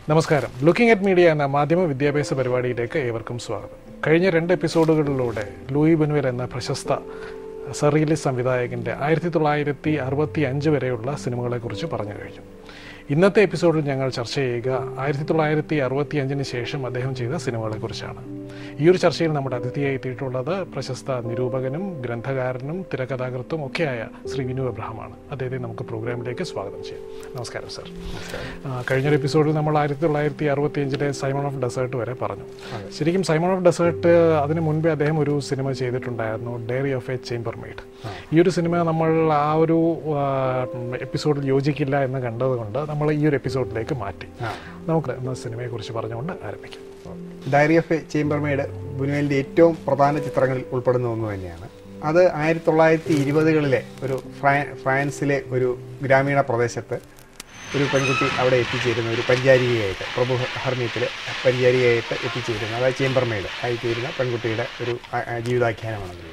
നമസ്കാരം looking at media എന്ന മാധ്യമ വിദ്യാഭ്യാസ പരിപാടിയിലേക്ക് ഏവർക്കും സ്വാഗതം കഴിഞ്ഞ രണ്ട് എപ്പിസോഡുകളിലൂടെ ലൂയി ബനുവൽ എന്ന പ്രശസ്ത സറീലിസ് സംവിധായകൻ്റെ ആയിരത്തി തൊള്ളായിരത്തി അറുപത്തി അഞ്ച് വരെയുള്ള സിനിമകളെക്കുറിച്ച് പറഞ്ഞു കഴിഞ്ഞു ഇന്നത്തെ എപ്പിസോഡിൽ ഞങ്ങൾ ചർച്ച ചെയ്യുക ആയിരത്തി തൊള്ളായിരത്തി അറുപത്തി അഞ്ചിന് ശേഷം അദ്ദേഹം ചെയ്ത സിനിമകളെക്കുറിച്ചാണ് ഈ ഒരു ചർച്ചയിൽ നമ്മുടെ അതിഥിയായി എത്തിയിട്ടുള്ളത് പ്രശസ്ത നിരൂപകനും ഗ്രന്ഥകാരനും തിരക്കഥാകൃത്തും ഒക്കെയായ ശ്രീ വിനു എബ്രഹാമാണ് അദ്ദേഹത്തെ നമുക്ക് പ്രോഗ്രാമിലേക്ക് സ്വാഗതം ചെയ്യാം നമസ്കാരം സർ ആ, കഴിഞ്ഞൊരു എപ്പിസോഡിൽ നമ്മൾ ആയിരത്തി തൊള്ളായിരത്തി അറുപത്തി അഞ്ചിലെ സൈമൺ ഓഫ് ഡെസേർട്ട് വരെ പറഞ്ഞു ശരിക്കും സൈമൺ ഓഫ് ഡെസേർട്ട് അതിന് മുൻപേ അദ്ദേഹം ഒരു സിനിമ ചെയ്തിട്ടുണ്ടായിരുന്നു diary of a chambermaid ഈ ഒരു സിനിമ നമ്മൾ ആ ഒരു ആ, എപ്പിസോഡിൽ യോജിക്കില്ല എന്ന് കണ്ടതുകൊണ്ട് നമ്മൾ ഈ ഒരു എപ്പിസോഡിലേക്ക് മാറ്റി നമുക്ക് എന്ന സിനിമയെക്കുറിച്ച് പറഞ്ഞുകൊണ്ട് ആരംഭിക്കാം ഡയറി ഓഫ് എ ചേംബർമേഡ് ബുനുവേലിൻ്റെ ഏറ്റവും പ്രധാന ചിത്രങ്ങളിൽ ഉൾപ്പെടുന്ന ഒന്ന് തന്നെയാണ് അത് ആയിരത്തി തൊള്ളായിരത്തി ഇരുപതുകളിലെ ഒരു ഫ്രാ- ഫ്രാൻസിലെ ഒരു ഗ്രാമീണ പ്രദേശത്ത് ഒരു പെൺകുട്ടി അവിടെ എത്തിച്ചേരുന്ന ഒരു പരിചാരികയായിട്ട് പ്രഭു ഹർമ്യത്തിൽ പരിചാരികയായിട്ട് എത്തിച്ചേരുന്ന അതായത് ചേംബർമേഡ് ആയിത്തീരുന്ന പെൺകുട്ടിയുടെ ഒരു ആ- ആ ജീവിതാഖ്യാനമാണ് അതിലുള്ളത്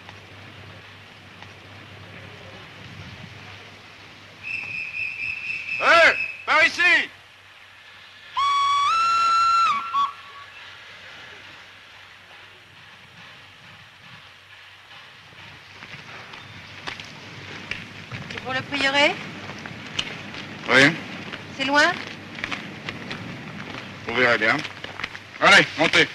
Hé Par ici C'est pour le prieuré Oui, C'est loin vous verrez bien. Allez, montez.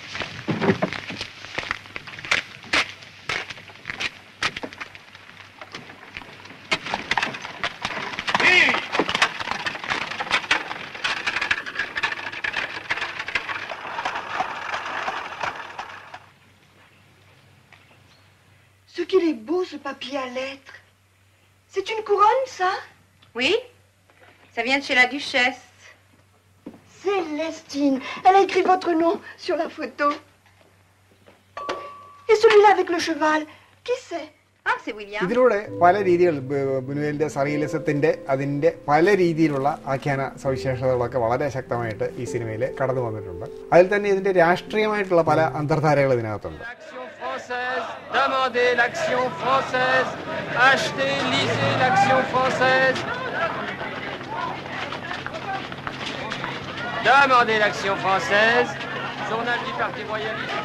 Hi Ce qu'il est beau, ce papier à lettres. C'est une couronne, ça Oui Ça vient de chez la duchesse. Célestine, elle a écrit votre nom sur la photo. Et celui-là avec le cheval, qui c'est Ah, c'est William. ഇതിലൂടെ പല രീതികൾ ബ- ബുനുവേലിൻ്റെ സറീലിസത്തിൻ്റെ അതിൻ്റെ പല രീതിയിലുള്ള ആഖ്യാന സവിശേഷതകളൊക്കെ വളരെ ശക്തമായിട്ട് ഈ സിനിമയിൽ കടന്നു വന്നിട്ടുണ്ട് അതിൽ തന്നെ ഇതിൻ്റെ രാഷ്ട്രീയമായിട്ടുള്ള പല അന്തർധാരകൾ ഇതിനകത്തുണ്ട് L'action française, demandez l'action française, achetez, lisez l'action française. Demandez l'action française, journal du Parti royaliste.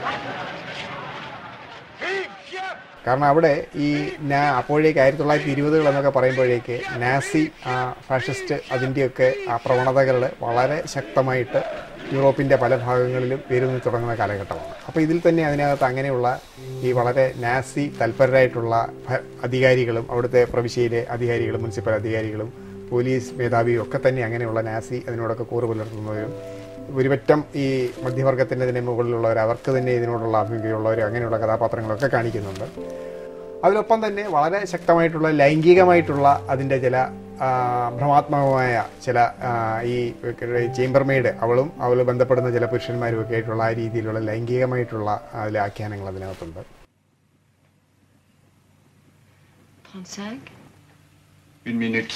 കാരണം അവിടെ ഈ നാ അപ്പോഴേക്ക് ആയിരത്തി തൊള്ളായിരത്തി ഇരുപതുകൾ എന്നൊക്കെ പറയുമ്പോഴേക്ക് നാസി ആ, ഫാഷിസ്റ്റ് അതിൻ്റെയൊക്കെ ആ പ്രവണതകൾ വളരെ ശക്തമായിട്ട് യൂറോപ്പിൻ്റെ പല ഭാഗങ്ങളിലും പേരുന്നി തുടങ്ങുന്ന കാലഘട്ടമാണ് അപ്പോൾ ഇതിൽ തന്നെ അതിനകത്ത് അങ്ങനെയുള്ള ഈ വളരെ നാസി തൽപരരായിട്ടുള്ള ഭ- അധികാരികളും അവിടുത്തെ പ്രവിശ്യയിലെ അധികാരികളും മുനിസിപ്പൽ അധികാരികളും പോലീസ് മേധാവിയും ഒക്കെ തന്നെ അങ്ങനെയുള്ള നാസി അതിനോടൊക്കെ കൂറ് പുലർത്തുന്നവരും ഒരുപറ്റം ഈ മധ്യവർഗത്തിൻ്റെ ഇതിന് മുകളിലുള്ളവർ അവർക്ക് തന്നെ ഇതിനോടുള്ള ആഭിമുഖ്യമുള്ളവർ അങ്ങനെയുള്ള കഥാപാത്രങ്ങളൊക്കെ കാണിക്കുന്നുണ്ട് അതിനൊപ്പം തന്നെ വളരെ ശക്തമായിട്ടുള്ള ലൈംഗികമായിട്ടുള്ള അതിൻ്റെ ചില ആ, ഭ്രമാത്മകമായ ചില ആ, ഈ ചേംബർമെയ്ഡ് അവളും അവൾ ബന്ധപ്പെടുന്ന ചില പുരുഷന്മാരും ഒക്കെ ആയിട്ടുള്ള ആ രീതിയിലുള്ള ലൈംഗികമായിട്ടുള്ള അതിലെ ആഖ്യാനങ്ങൾ അതിനകത്തുണ്ട് 35 Une minute.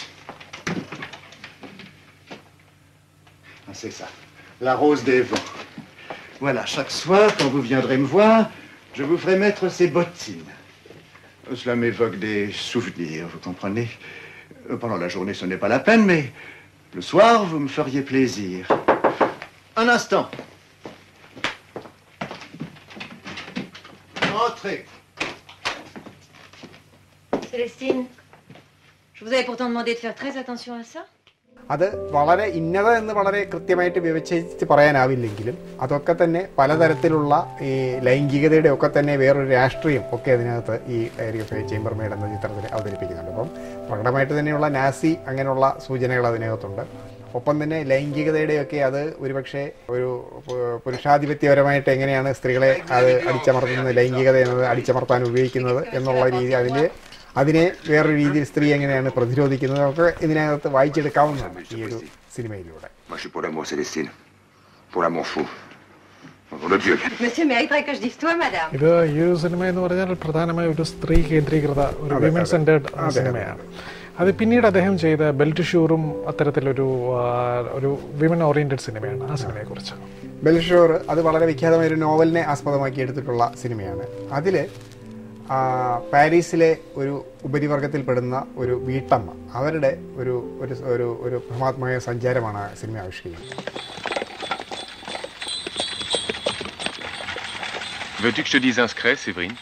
Ah, c'est ça. La rose des vents. Voilà, chaque soir, quand vous viendrez me voir, je vous ferai mettre ces bottines. Cela m'évoque des souvenirs, vous comprenez Euh, Pendant la journée, ce n'est pas la peine, mais le soir, vous me feriez plaisir. Un instant. Entrez. Célestine, je vous avais pourtant demandé de faire très attention à ça. അത് വളരെ ഇന്നത എന്ന് വളരെ കൃത്യമായിട്ട് വിവക്ഷിച്ച് പറയാനാവില്ലെങ്കിലും അതൊക്കെ തന്നെ പലതരത്തിലുള്ള ഈ ലൈംഗികതയുടെ ഒക്കെ തന്നെ വേറൊരു രാഷ്ട്രീയം ഒക്കെ അതിനകത്ത് ഈ ഡയറി ഓഫ് എ ചേംബർമേഡ് എന്ന ചിത്രത്തിൽ അവതരിപ്പിക്കുന്നുണ്ട് അപ്പം പ്രകടമായിട്ട് തന്നെയുള്ള നാസി അങ്ങനെയുള്ള സൂചനകൾ അതിനകത്തുണ്ട് ഒപ്പം തന്നെ ലൈംഗികതയുടെയൊക്കെ അത് ഒരുപക്ഷെ ഒരു പു- പുരുഷാധിപത്യപരമായിട്ട് എങ്ങനെയാണ് സ്ത്രീകളെ അത് അടിച്ചമർത്തുന്നത് ലൈംഗികത എന്നത് അടിച്ചമർത്താൻ ഉപയോഗിക്കുന്നത് എന്നുള്ള രീതി അതിൻ്റെ അതിനെ വേറൊരു രീതിയിൽ സ്ത്രീ എങ്ങനെയാണ് പ്രതിരോധിക്കുന്നത് ഒക്കെ ഇതിനകത്ത് വായിച്ചെടുക്കാവുന്നതാണ് ഈ ഒരു സിനിമയിലൂടെ Moi, je suis pour l'amour, Célestine. Pour l'amour fou. Au nom de Dieu. Monsieur mériterait que je dise toi, madame. ഇത് ഈ ഒരു സിനിമ എന്ന് പറഞ്ഞാൽ പ്രധാനമായ ഒരു സ്ത്രീ കേന്ദ്രീകൃത ഒരു വിമൻ സെന്റേഡ് സിനിമയാണ് അത് പിന്നീട് അദ്ദേഹം ചെയ്ത ബെൽറ്റ് ഷൂറും അത്തരത്തിലൊരു ആ, ഒരു വിമൻ ഓറിയന്റഡ് സിനിമയാണ് ആ സിനിമയെക്കുറിച്ച് ബെൽഷോർ അത് വളരെ വിഖ്യാതമായ ഒരു നോവലിനെ ആസ്പദമാക്കി എടുത്തിട്ടുള്ള സിനിമയാണ് അതിൽ ആ, പാരീസിലെ ഒരു ഉപരിവർഗത്തിൽപ്പെടുന്ന ഒരു വീട്ടമ്മ അവരുടെ ഒരു ഒരു ഒരു ഒരു ഭ്രമാത്മക സഞ്ചാരമാണ് ആ സിനിമ ആവിഷ്കരിക്കുന്നത് Veux-tu que je te dise un secret, Séverine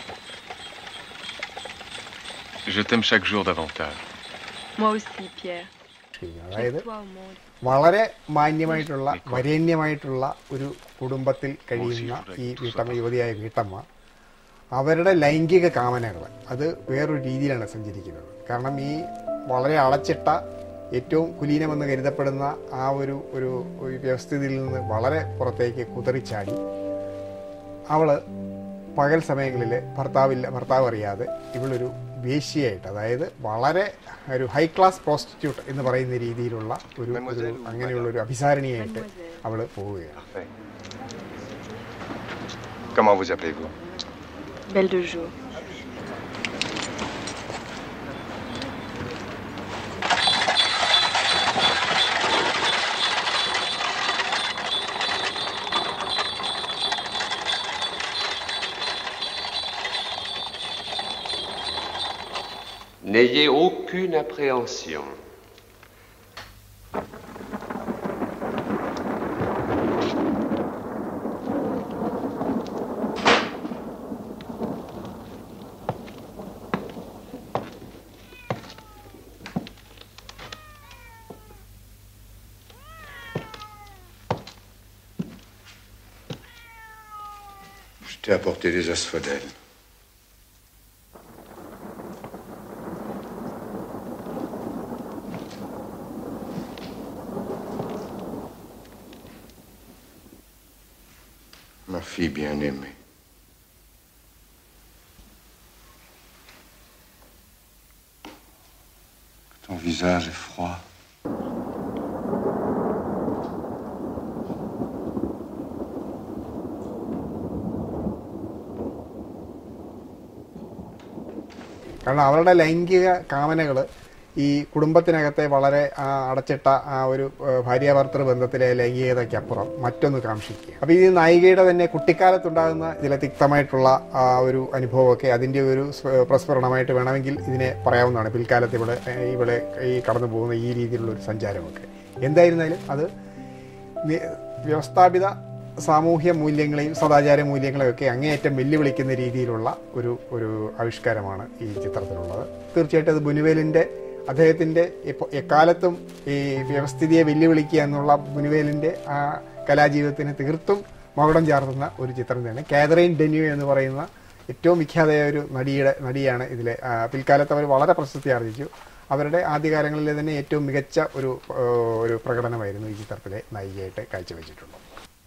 Je t'aime chaque jour davantage. Moi aussi, Pierre. അതായത് Toi au monde. വളരെ മാന്യമായിട്ടുള്ള വരേണ്യമായിട്ടുള്ള ഒരു കുടുംബത്തിൽ കഴിയുന്ന ഈ വീട്ടമ്മ യുവതിയായ വീട്ടമ്മ അവരുടെ ലൈംഗിക കാമനകൾ അത് വേറൊരു രീതിയിലാണ് സഞ്ചരിക്കുന്നത് കാരണം ഈ വളരെ അളച്ചിട്ട ഏറ്റവും കുലീനമെന്ന് കരുതപ്പെടുന്ന ആ ഒരു ഒരു ഒരു വ്യവസ്ഥിതിയിൽ നിന്ന് വളരെ പുറത്തേക്ക് കുതറിച്ചാടി അവള് പകൽ സമയങ്ങളിൽ ഭർത്താവില്ല ഭർത്താവ് അറിയാതെ ഇവളൊരു വേശ്യയായിട്ട് അതായത് വളരെ ഒരു ഹൈ ക്ലാസ് പ്രോസ്റ്റിറ്റ്യൂട്ട് എന്ന് പറയുന്ന രീതിയിലുള്ള ഒരു ഒരു അങ്ങനെയുള്ള ഒരു അഭിസാരിണിയായിട്ട് അവൾ പോവുകയാണ് Parfait. Comment vous appelez-vous Belle de jour. N'ayez aucune appréhension. Je t'ai apporté des asphodèles. Ma fille bien-aimée. Ton visage est froid. കാരണം അവരുടെ ലൈംഗിക കാമനകൾ ഈ കുടുംബത്തിനകത്തെ വളരെ ആ, അടച്ചിട്ട ആ ഒരു ഏഹ്, ഭാര്യാഭർത്തൃ ബന്ധത്തിലെ ലൈംഗികതയ്ക്കപ്പുറം മറ്റൊന്ന് കാക്ഷിക്കുക അപ്പോൾ ഈ നായികയുടെ തന്നെ കുട്ടിക്കാലത്തുണ്ടാകുന്ന ചില തിക്തമായിട്ടുള്ള ആ ഒരു അനുഭവമൊക്കെ അതിൻ്റെ ഒരു സ്വ- പ്രസ്ഫുരണമായിട്ട് വേണമെങ്കിൽ ഇതിനെ പറയാവുന്നതാണ് പിൽക്കാലത്ത് ഇവിടെ ഏഹ്, ഇവിടെ ഈ കടന്നു പോകുന്ന ഈ രീതിയിലുള്ള ഒരു സഞ്ചാരമൊക്കെ എന്തായിരുന്നാലും അത് നി- വ്യവസ്ഥാപിത സാമൂഹ്യ മൂല്യങ്ങളെയും സദാചാര മൂല്യങ്ങളെയും ഒക്കെ അങ്ങേയറ്റം വെല്ലുവിളിക്കുന്ന രീതിയിലുള്ള ഒരു ഒരു ആവിഷ്കാരമാണ് ഈ ചിത്രത്തിലുള്ളത് തീർച്ചയായിട്ടും അത് ബുനുവേലിൻ്റെ അദ്ദേഹത്തിൻ്റെ ഇപ്പോൾ എക്കാലത്തും ഈ വ്യവസ്ഥിതിയെ വെല്ലുവിളിക്കുക എന്നുള്ള ബുനുവേലിൻ്റെ ആ കലാജീവിതത്തിന് തീർത്തും മകുടം ചാർത്തുന്ന ഒരു ചിത്രം തന്നെ കാതറൈൻ ഡെന്യൂ എന്ന് പറയുന്ന ഏറ്റവും വിഖ്യാതയായ ഒരു നടിയുടെ നടിയാണ് ഇതിലെ ആ, പിൽക്കാലത്ത് അവർ വളരെ പ്രശസ്തി ആർജിച്ചു അവരുടെ ആദ്യകാലങ്ങളിലെ തന്നെ ഏറ്റവും മികച്ച ഒരു ആ, ഒരു പ്രകടനമായിരുന്നു ഈ ചിത്രത്തിലെ നായികയായിട്ട് കാഴ്ചവെച്ചിട്ടുള്ളത്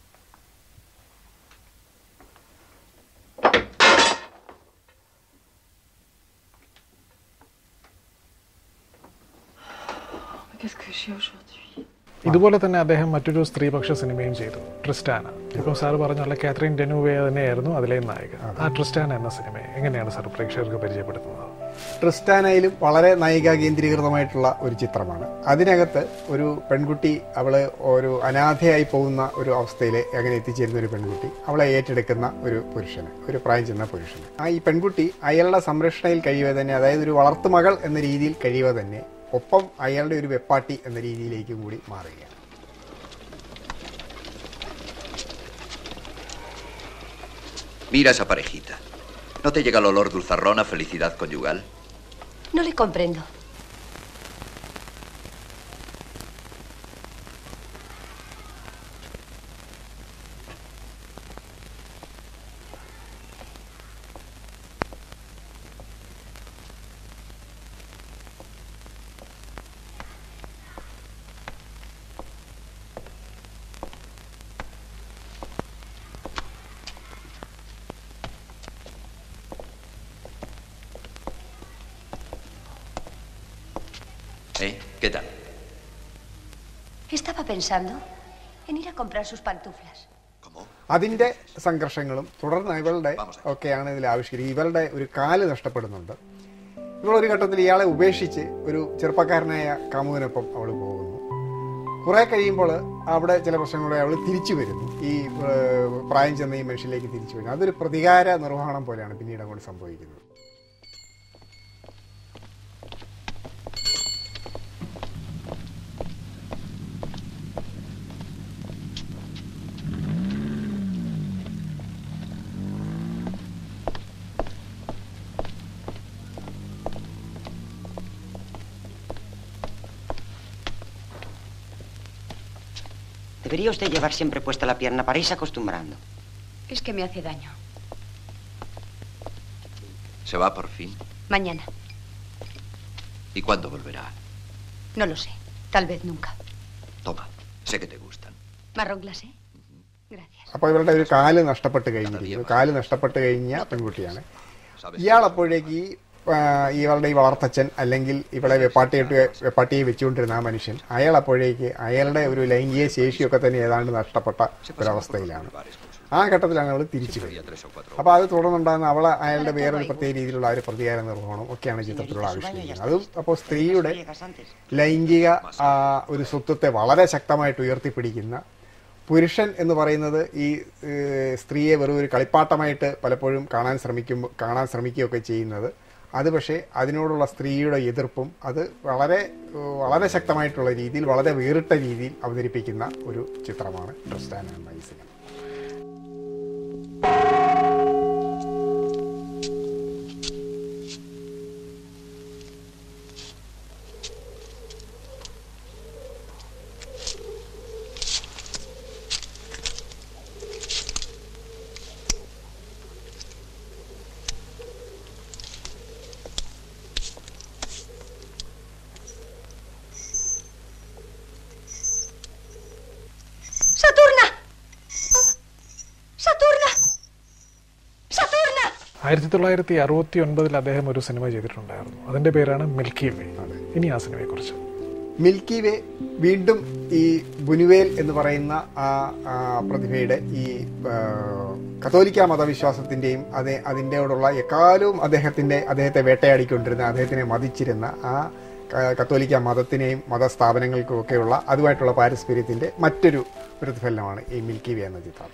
Qu'est-ce que j'ai aujourd'hui ഇതുപോലെ തന്നെ അദ്ദേഹം മറ്റൊരു സ്ത്രീപക്ഷ സിനിമയും ചെയ്തു ട്രിസ്റ്റാന ഇപ്പം സാർ പറഞ്ഞ പോലെ കാത്രീൻ ഡെനുവേ തന്നെയായിരുന്നു അതിലെ നായിക ആ ട്രിസ്റ്റാന എന്ന സിനിമയെ എങ്ങനെയാണ് സാർ പ്രേക്ഷകർക്ക് പരിചയപ്പെടുത്തുന്നത് ട്രിസ്റ്റാനയിലും വളരെ നായിക കേന്ദ്രീകൃതമായിട്ടുള്ള ഒരു ചിത്രമാണ് അതിനകത്ത് ഒരു പെൺകുട്ടി അവള് ഒരു അനാഥയായി പോകുന്ന ഒരു അവസ്ഥയിൽ അങ്ങനെ എത്തിച്ചേരുന്ന ഒരു പെൺകുട്ടി അവളെ ഏറ്റെടുക്കുന്ന ഒരു പുരുഷന് ഒരു പ്രായം ചെന്ന പുരുഷന് ആ ഈ പെൺകുട്ടി അയാളുടെ സംരക്ഷണയിൽ കഴിയുക തന്നെ അതായത് ഒരു വളർത്തുമകൾ എന്ന രീതിയിൽ കഴിയുക തന്നെ ഒപ്പം അയാളുടെ ഒരു വെപ്പാട്ടി എന്ന രീതിയിലേക്കും കൂടി മാറുകയാണ് Mira esa parejita. ¿No te llega el olor dulzarrón a felicidad conyugal? No le comprendo. ¿Eh? ¿Qué tal? Estaba pensando en ir a comprar sus pantuflas. അതിന്റെ സംഘർഷങ്ങളും തുടർന്ന് ഇവളുടെ ഒക്കെയാണ് ഇതിൽ ആവിഷ്കരിക്കുക ഇവളുടെ ഒരു കാല് നഷ്ടപ്പെടുന്നുണ്ട് ഇവൾ ഒരു ഘട്ടത്തിൽ ഇയാളെ ഉപേക്ഷിച്ച് ഒരു ചെറുപ്പക്കാരനായ കാമുകനൊപ്പം അവൾ പോകുന്നു കുറെ കഴിയുമ്പോൾ അവിടെ ചില പ്രശ്നങ്ങളെ അവൾ തിരിച്ചു വരുന്നു ഈ ഏഹ്, പ്രായം ചെന്ന ഈ മനുഷ്യനിലേക്ക് തിരിച്ചു വരുന്നു അതൊരു പ്രതികാര നിർവഹണം പോലെയാണ് പിന്നീട് അങ്ങോട്ട് സംഭവിക്കുന്നത് Debería usted llevar siempre puesta la pierna para irse acostumbrando. Es que me hace daño. ¿Se va por fin? Mañana. ¿Y cuándo volverá? No lo sé. Tal vez nunca. Toma, sé que te gustan. Marrón glacé. അപ്പോൾ ഇവരുടെ ഒരു കാല് നഷ്ടപ്പെട്ട് കഴിഞ്ഞിരിക്കുന്നു കാല് നഷ്ടപ്പെട്ട് കഴിഞ്ഞ പെൺകുട്ടിയാണ് ഇയാൾ അപ്പോഴേക്ക് ഈ ആ, ഇവളുടെ ഈ വളർത്തച്ഛൻ അല്ലെങ്കിൽ ഇവിടെ വെപ്പാട്ടിയിട്ട് വെപ്പാട്ടിയെ വെച്ചുകൊണ്ടിരുന്ന ആ മനുഷ്യൻ അയാൾ അപ്പോഴേക്ക് അയാളുടെ ഒരു ലൈംഗിക ശേഷിയൊക്കെ തന്നെ ഏതാണ്ട് നഷ്ടപ്പെട്ട ഒരവസ്ഥയിലാണ് ആ ഘട്ടത്തിലാണ് അവൾ തിരിച്ചു വരുന്നത് അപ്പോൾ അത് തുടർന്നുണ്ടാകുന്ന അവൾ അയാളുടെ വേറൊരു പ്രത്യേക രീതിയിലുള്ള ആ ഒരു പ്രതികാര നിർവഹണം ഒക്കെയാണ് ചിത്രത്തിലൂടെ ആവിഷ്കരിക്കുന്നത് അതും അപ്പോൾ സ്ത്രീയുടെ ലൈംഗിക ആ, ഒരു സ്വത്വത്തെ വളരെ ശക്തമായിട്ട് ഉയർത്തിപ്പിടിക്കുന്ന പുരുഷൻ എന്ന് പറയുന്നത് ഈ ഏഹ്, സ്ത്രീയെ വെറും ഒരു കളിപ്പാട്ടമായിട്ട് പലപ്പോഴും കാണാൻ ശ്രമിക്കും കാണാൻ ശ്രമിക്കുകയൊക്കെ ചെയ്യുന്നത് അത് പക്ഷേ അതിനോടുള്ള സ്ത്രീയുടെ എതിർപ്പും അത് വളരെ ഏഹ്, വളരെ ശക്തമായിട്ടുള്ള രീതിയിൽ വളരെ വേറിട്ട രീതിയിൽ അവതരിപ്പിക്കുന്ന ഒരു ചിത്രമാണ് ട്രിസ്റ്റാൻ എന്ന ഈ സിനിമ ¡Saturna! ¡Saturna! ¡Saturna! ആയിരത്തി തൊള്ളായിരത്തി അറുപത്തി ഒൻപതിൽ അദ്ദേഹം ഒരു സിനിമ ചെയ്തിട്ടുണ്ടായിരുന്നു അതിന്റെ പേരാണ് മിൽക്കി വേ ഇനി ആ സിനിമയെക്കുറിച്ച് മിൽക്കി വേ വീണ്ടും ഈ ബുനുവേൽ എന്ന് പറയുന്ന ആ ആ പ്രതിഭയുടെ ഈ ആ, കത്തോലിക്ക മതവിശ്വാസത്തിൻ്റെയും അതേ അതിൻ്റെയോടുള്ള എക്കാലവും അദ്ദേഹത്തിൻ്റെ അദ്ദേഹത്തെ വേട്ടയാടിക്കൊണ്ടിരുന്ന അദ്ദേഹത്തിനെ മതിച്ചിരുന്ന ആ ക- കത്തോലിക്ക മതത്തിനെയും മതസ്ഥാപനങ്ങൾക്കും ഒക്കെയുള്ള അതുമായിട്ടുള്ള പാരസ്പര്യത്തിൻ്റെ മറ്റൊരു പ്രതിഫലനമാണ് ഈ മിൽക്കി വേ എന്ന ചിത്രം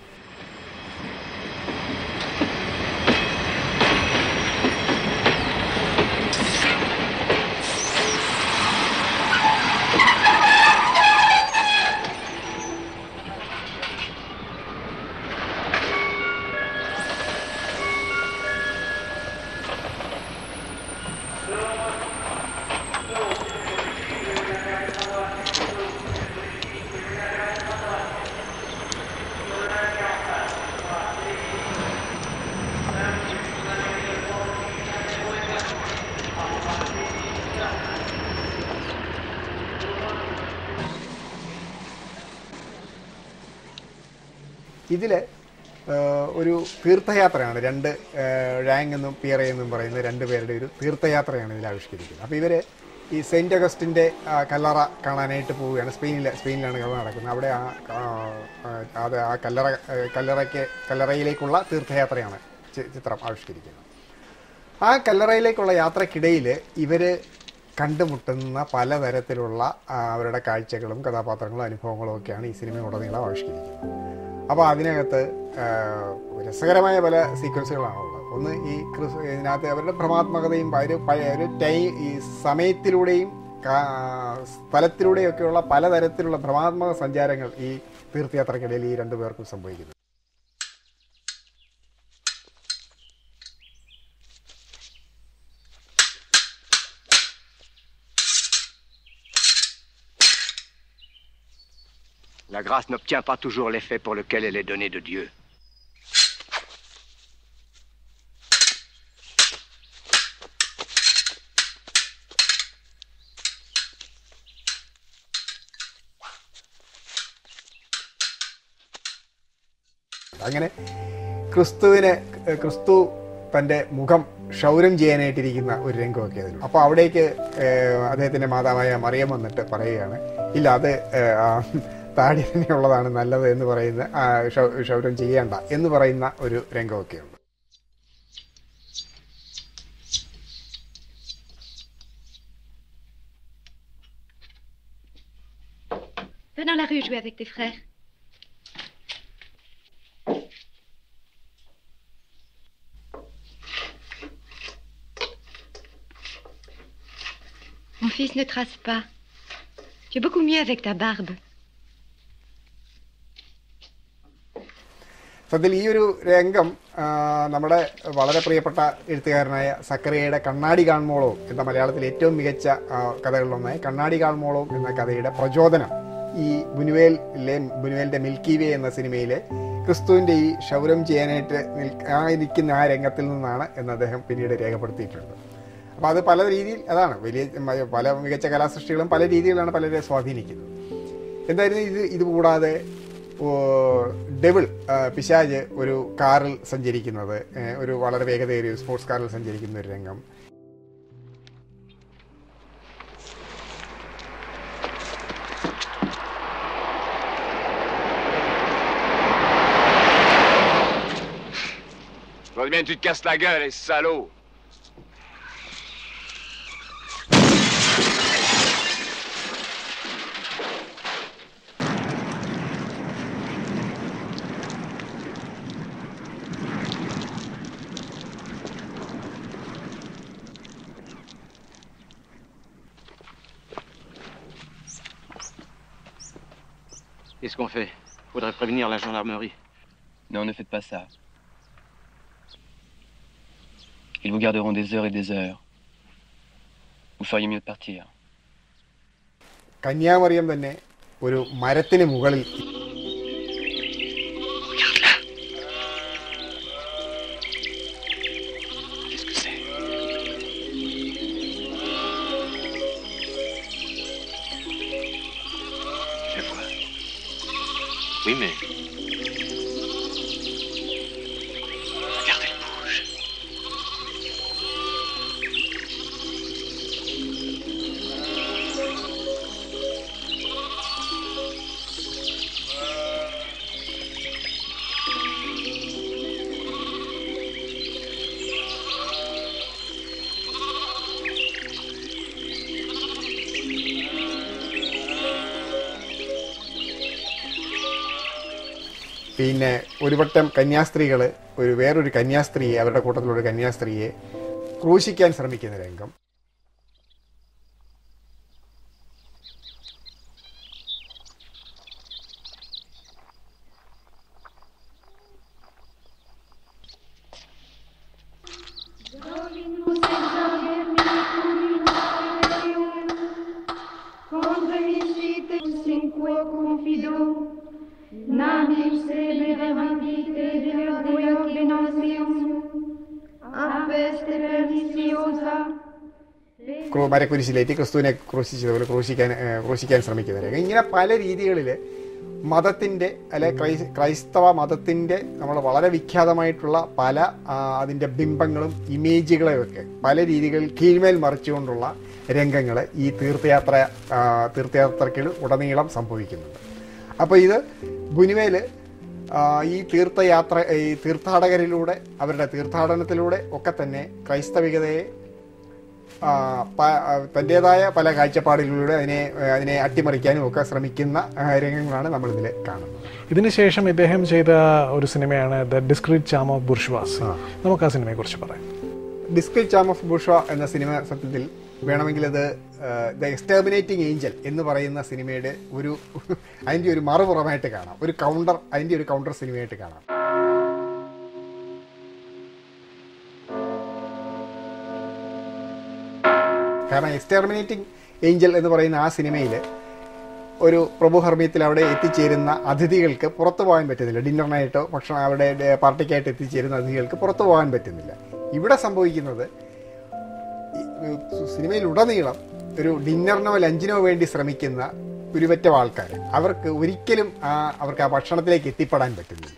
ഇതിൽ ഒരു തീർത്ഥയാത്രയാണ് രണ്ട് റാങ് എന്നും പിയറെ എന്നും പറയുന്ന രണ്ട് പേരുടെ ഒരു തീർത്ഥയാത്രയാണ് ഇതിൽ ആവിഷ്കരിക്കുന്നത് അപ്പോൾ ഇവർ ഈ സെയിൻറ്റ് അഗസ്റ്റിൻ്റെ കല്ലറ കാണാനായിട്ട് പോവുകയാണ് സ്പെയിനിൽ സ്പെയിനിലാണ് കല്ലറ നടക്കുന്നത് അവിടെ ആ ആ, ആ, അത് ആ കല്ലറ ആ, കല്ലറയ്ക്ക് കല്ലറയിലേക്കുള്ള തീർത്ഥയാത്രയാണ് ചി- ചിത്രം ആവിഷ്കരിക്കുന്നത് ആ കല്ലറയിലേക്കുള്ള യാത്രക്കിടയിൽ ഇവർ കണ്ടുമുട്ടുന്ന പലതരത്തിലുള്ള ആ, അവരുടെ കാഴ്ചകളും കഥാപാത്രങ്ങളും അനുഭവങ്ങളും ഒക്കെയാണ് ഈ സിനിമ ഉടനീളം ആവിഷ്കരിക്കുന്നത് അപ്പോൾ അതിനകത്ത് ആ, രസകരമായ പല സീക്വൻസുകളാണുള്ളത് ഒന്ന് ഈ ക്രിസ് ഇതിനകത്ത് അവരുടെ ഭ്രമാത്മകതയും ഒരു പഴയ ഒരു ടൈ ഈ സമയത്തിലൂടെയും കാ- സ്ഥലത്തിലൂടെയൊക്കെയുള്ള പലതരത്തിലുള്ള ഭ്രമാത്മക സഞ്ചാരങ്ങൾ ഈ തീർത്ഥയാത്രക്കിടയിൽ ഈ രണ്ടു പേർക്കും സംഭവിക്കുന്നു La grâce n'obtient pas toujours l'effet pour lequel elle est donnée de Dieu. അങ്ങനെ ക്രിസ്തുവിനെ ക്രിസ്തു തൻ്റെ മുഖം ക്ഷൗരം ചെയ്യാനായിട്ടിരിക്കുന്ന ഒരു രംഗമൊക്കെ അതിലുണ്ട് അപ്പോൾ അവിടേക്ക് ഏഹ്, അദ്ദേഹത്തിൻ്റെ മാതാവായ മറിയം വന്നിട്ട് പറയുകയാണ് ഇല്ല അത് ഏഹ്, ആ, താടി തന്നെയുള്ളതാണ് നല്ലത് എന്ന് പറയുന്ന ആ, ക്ഷൗ- ക്ഷൗരം ചെയ്യേണ്ട എന്ന് പറയുന്ന ഒരു രംഗമൊക്കെയുണ്ട് Va dans la rue jouer avec tes frères. Mon fils, ne trace pas. Tu es beaucoup mieux avec ta barbe. സത്യത്തിൽ ഈ ഒരു രംഗം ആ, നമ്മുടെ വളരെ പ്രിയപ്പെട്ട എഴുത്തുകാരനായ സക്കറിയയുടെ കണ്ണാടി കാൺമോളോ എന്ന മലയാളത്തിലെ ഏറ്റവും മികച്ച ആ, കഥകളിലൊന്നായ കണ്ണാടി കാൺമോളോ എന്ന കഥയുടെ പ്രചോദനം ഈ ബുനുവേലിലെ ബുനുവേലിന്റെ മിൽക്കി വേ എന്ന സിനിമയിലെ ക്രിസ്തുവിന്റെ ഈ ക്ഷൗരം ചെയ്യാനായിട്ട് നിൽക്ക- ആ ഇരിക്കുന്ന ആ രംഗത്തിൽ നിന്നാണ് എന്ന് അദ്ദേഹം പിന്നീട് രേഖപ്പെടുത്തിയിട്ടുണ്ട് അപ്പോൾ അത് പല രീതിയിൽ അതാണ് വലിയ മ- പല മികച്ച കലാസൃഷ്ടികളും പല രീതിയിലാണ് പലരെ സ്വാധീനിക്കുന്നത് എന്തായാലും ഇത് ഇത് കൂടാതെ ഓ, ഡെവിൾ ആ, പിശാജ് ഒരു കാറിൽ സഞ്ചരിക്കുന്നത് ഏ, ഒരു വളരെ വേഗതയേറിയ ഒരു സ്പോർട്സ് കാറിൽ സഞ്ചരിക്കുന്ന ഒരു രംഗം Faudrait bien que tu te casses la gueule, les salauds. Qu'est-ce qu'on fait Faudrait prévenir la gendarmerie. Non, ne faites pas ça. Ils vous garderont des heures et des heures. Vous feriez mieux de partir. കന്യാമറിയം തന്നെ ഒരു മരത്തിന് മുകളിൽ Qu'est-ce que c'est Je vois. Oui, mais. Regardez le bouge. പിന്നെ ഒരു വട്ടം കന്യാസ്ത്രീകൾ ഒരു വേറൊരു കന്യാസ്ത്രീയെ അവരുടെ കൂട്ടത്തിലുള്ള ഒരു കന്യാസ്ത്രീയെ ക്രൂശിക്കാൻ ശ്രമിക്കുന്ന രംഗം ക്രൂ- മരക്കുരിശിലേറ്റി ക്രിസ്തുവിനെ ക്രൂശിച്ചതുപോലെ ക്രൂശിക്കാൻ ഏ, ക്രൂശിക്കാൻ ശ്രമിക്കുന്ന രംഗം ഇങ്ങനെ പല രീതികളിൽ മതത്തിൻ്റെ അല്ലെ ക്രൈ- ക്രൈസ്തവ മതത്തിൻ്റെ നമ്മൾ വളരെ വിഖ്യാതമായിട്ടുള്ള പല ആ, അതിൻ്റെ ബിംബങ്ങളും ഇമേജുകളെയൊക്കെ പല രീതികളിൽ കീഴ്മേൽ മറിച്ചുകൊണ്ടുള്ള രംഗങ്ങൾ ഈ തീർത്ഥയാത്ര ആ, തീർത്ഥയാത്രയ്ക്ക് ഉടനീളം സംഭവിക്കുന്നുണ്ട് അപ്പോൾ ഇത് ബുനുവേൽ ആ, ഈ തീർത്ഥയാത്ര ഈ തീർത്ഥാടകരിലൂടെ അവരുടെ തീർത്ഥാടനത്തിലൂടെ ഒക്കെ തന്നെ ക്രൈസ്തവികതയെ ആ, പ- ആ, തൻ്റേതായ പല കാഴ്ചപ്പാടുകളിലൂടെ അതിനെ അതിനെ അട്ടിമറിക്കാനും ഒക്കെ ശ്രമിക്കുന്ന ആ, രംഗങ്ങളാണ് നമ്മളിതിൽ കാണുന്നത് ഇതിനുശേഷം ഇദ്ദേഹം ചെയ്ത ഒരു സിനിമയാണ് the discreet charm of bourgeoisie നമുക്ക് ആ സിനിമയെ കുറിച്ച് പറയാം ഡിസ്ക്രിറ്റ് ചാം ഓഫ് ബുഷ എന്ന സിനിമ സത്യത്തിൽ വേണമെങ്കിൽ അത് ദ എക്സ്റ്റർമിനേറ്റിംഗ് ഏഞ്ചൽ എന്ന് പറയുന്ന സിനിമയുടെ ഒരു അതിൻ്റെ ഒരു മറുപുറമായിട്ട് കാണാം ഒരു കൗണ്ടർ അതിൻ്റെ ഒരു കൗണ്ടർ സിനിമയായിട്ട് കാണാം കാരണം എക്സ്റ്റർമിനേറ്റിംഗ് ഏഞ്ചൽ എന്ന് പറയുന്ന ആ സിനിമയിൽ ഒരു പ്രഭു ഹർമ്മ്യത്തിൽ അവിടെ എത്തിച്ചേരുന്ന അതിഥികൾക്ക് പുറത്തു പോകാൻ പറ്റുന്നില്ല ഡിന്നറിനായിട്ടോ ഭക്ഷണം അവിടെ ഡേ- പാർട്ടിക്കായിട്ട് എത്തിച്ചേരുന്ന അതിഥികൾക്ക് പുറത്തു പോകാൻ പറ്റുന്നില്ല ഇവിടെ സംഭവിക്കുന്നത് ഈ, ഉം, സിനിമയിൽ ഉടനീളം ഒരു ഡിന്നറിനോ ലഞ്ചിനോ വേണ്ടി ശ്രമിക്കുന്ന ഒരുപറ്റം ആൾക്കാർ അവർക്ക് ഒരിക്കലും ആ അവർക്ക് ആ ഭക്ഷണത്തിലേക്ക് എത്തിപ്പെടാൻ പറ്റുന്നില്ല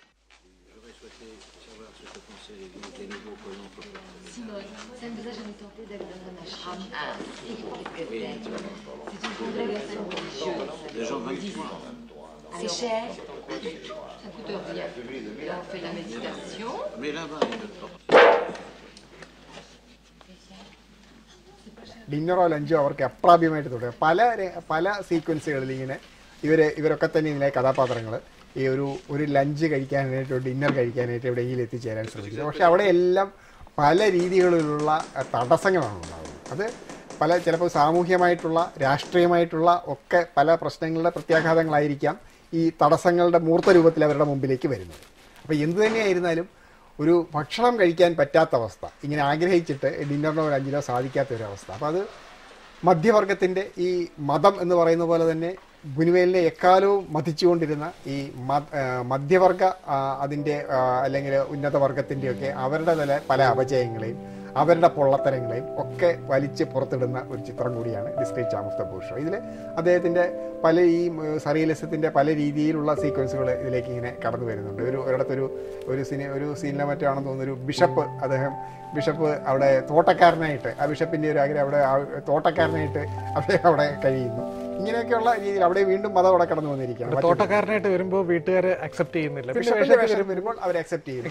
Simone, ça ne vous a jamais tenté d'aller dans un ashram ainsi peut-être. C'est une congrégation religieuse. C'est cher Ça coûte rien. Là, on fait la méditation. Mais là-bas, ഡിന്നറോ ലഞ്ചോ അവർക്ക് അപ്രാപ്യമായിട്ട് തുടരും പല ര- പല സീക്വൻസുകളിൽ ഇങ്ങനെ ഇവർ ഇവരൊക്കെ തന്നെ ഇതിലെ കഥാപാത്രങ്ങൾ ഈ ഒരു ഒരു ലഞ്ച് കഴിക്കാനായിട്ട് ഡിന്നർ കഴിക്കാനായിട്ട് എവിടെയെങ്കിലും എത്തിച്ചേരാൻ ശ്രമിക്കുന്നത് പക്ഷെ അവിടെ എല്ലാം പല രീതികളിലുള്ള അഹ്, തടസ്സങ്ങളാണ് ഉണ്ടാകുന്നത് അത് പല ചിലപ്പോൾ സാമൂഹ്യമായിട്ടുള്ള രാഷ്ട്രീയമായിട്ടുള്ള ഒക്കെ പല പ്രശ്നങ്ങളുടെ പ്രത്യാഘാതങ്ങളായിരിക്കാം ഈ തടസ്സങ്ങളുടെ മൂർത്ത രൂപത്തിൽ അവരുടെ മുമ്പിലേക്ക് വരുന്നത് അപ്പോൾ എന്തു തന്നെയായിരുന്നാലും ഒരു ഭക്ഷണം കഴിക്കാൻ പറ്റാത്ത അവസ്ഥ ഇങ്ങനെ ആഗ്രഹിച്ചിട്ട് ഡിന്നറിനോ ലഞ്ചിനോ സാധിക്കാത്ത ഒരു അവസ്ഥ അപ്പോൾ അത് മധ്യവർഗത്തിൻ്റെ ഈ മതം എന്ന് പറയുന്ന പോലെ തന്നെ ബുനുവേലിനെ എക്കാലവും മതിച്ചുകൊണ്ടിരുന്ന ഈ മ- ആ, മധ്യവർഗ ആ, അതിൻ്റെ ആ, അല്ലെങ്കിൽ ഉന്നത വർഗത്തിൻ്റെയൊക്കെ അവരുടെ തല പല അപജയങ്ങളെയും അവരുടെ പൊള്ളത്തരങ്ങളെയും ഒക്കെ വലിച്ച് പുറത്തിടുന്ന ഒരു ചിത്രം കൂടിയാണ് district charm of the bourgeoisie ഇതിൽ അദ്ദേഹത്തിൻ്റെ പല ഈ സറിയലിസത്തിൻ്റെ പല രീതിയിലുള്ള സീക്വൻസുകൾ ഇതിലേക്ക് ഇങ്ങനെ കടന്നു വരുന്നുണ്ട് ഒരു ഒരിടത്തൊരു ഒരു സിനി ഒരു സീനിലെ മറ്റോ ആണെന്ന് തോന്നുന്നു ഒരു ബിഷപ്പ് അദ്ദേഹം ബിഷപ്പ് അവിടെ തോട്ടക്കാരനായിട്ട് ആ ബിഷപ്പിൻ്റെ ഒരു ആഗ്രഹം അവിടെ ആ തോട്ടക്കാരനായിട്ട് അദ്ദേഹം അവിടെ കഴിയുന്നു ഇങ്ങനെയൊക്കെയുള്ള രീതിയിൽ അവിടെ വീണ്ടും മതം അവിടെ കടന്നു വന്നിരിക്കുകയാണ് അവിടെ മറ്റൊരു- തോട്ടക്കാരനായിട്ട് വരുമ്പോൾ വീട്ടുകാരെ അക്സെപ്റ്റ് ചെയ്യുന്നില്ല പിന്നെ ബിഷപ്പിന്റെ വേഷത്തിൽ വേഷം വരുമ്പോൾ അവർ അക്സെപ്റ്റ് ചെയ്യുന്നു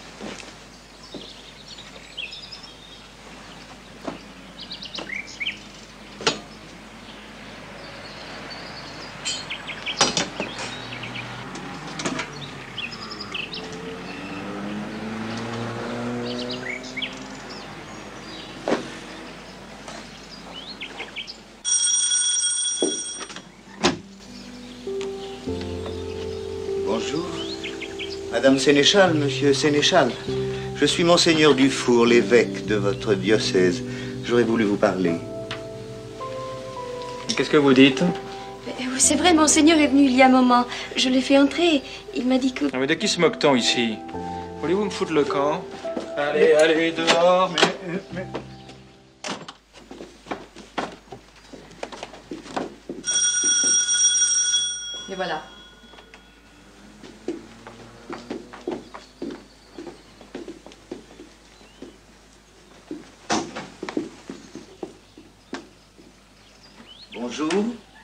Bonjour. Madame Sénéchal, Monsieur Sénéchal. Je suis Monseigneur Dufour, l'évêque de votre diocèse. J'aurais voulu vous parler. Qu'est-ce que vous dites Euh, C'est vrai, Monseigneur est venu il y a un moment. Je l'ai fait entrer. Il m'a dit que... Ah, Mais de qui se moque-t-on ici Voulez-vous me foutre le camp Allez, allez, dehors, mais... mais- Et voilà. Bonjour.